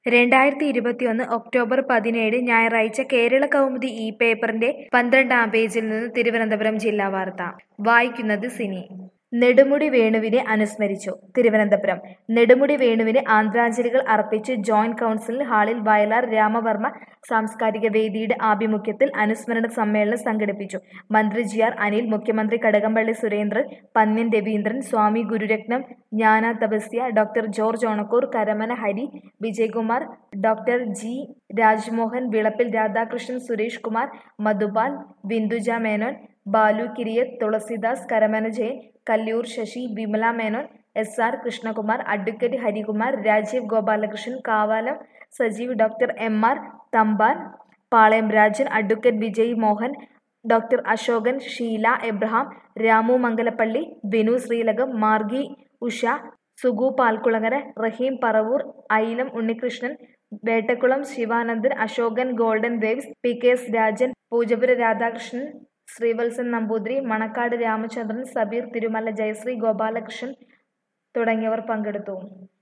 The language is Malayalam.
രണ്ടായിരത്തി ഇരുപത്തിയൊന്ന് ഒക്ടോബർ പതിനേഴ് ഞായറാഴ്ച കേരള കൗമുദി ഈ പേപ്പറിന്റെ പന്ത്രണ്ടാം പേജിൽ നിന്ന് തിരുവനന്തപുരം ജില്ലാ വാർത്ത വായിക്കുന്നത് സിനി നെടുമുടി വേണുവിനെ അനുസ്മരിച്ചു തിരുവനന്തപുരം നെടുമുടി വേണുവിന് ആദരാഞ്ജലികൾ അർപ്പിച്ച് ജോയിന്റ് കൗൺസിൽ ഹാളിൽ വയലാർ രാമവർമ്മ സാംസ്കാരിക വേദിയുടെ ആഭിമുഖ്യത്തിൽ അനുസ്മരണ സമ്മേളനം സംഘടിപ്പിച്ചു മന്ത്രി ജി ആർ അനിൽ മുഖ്യമന്ത്രി Kadakampally Surendran Pannyan Raveendran Swami Gururatnam Jnana Thapasya doctor George Onakkur Karamana Hari Vijayakumar doctor G Rajmohan Vilappil Radhakrishnan Suresh Kumar Madhupal Binduja Menon Balu Kiriyath Thulasidas Karamana Jayan Kalliyoor Sasi Vimala Menon S R Krishnakumar advocate Harikumar Rajeev Gopalakrishnan Kavalam Sajeev doctor M R Thampan Palayam Rajan advocate Vijay Mohan doctor Ashokan Sheela Abraham Ramu Mangalappally Vinu Sreelakam Margi Usha Sugu Palkulangara Rahim Paravur Ailam Unnikrishnan Vettakulam Sivanandan Ashokan golden waves P K S Rajan Poojappura Radhakrishnan Sreevalsan Namboothiri Manakkad Ramachandran Sabeer Thirumala Jayasree Gopalakrishnan തുടങ്ങിയവർ പങ്കെടുത്തു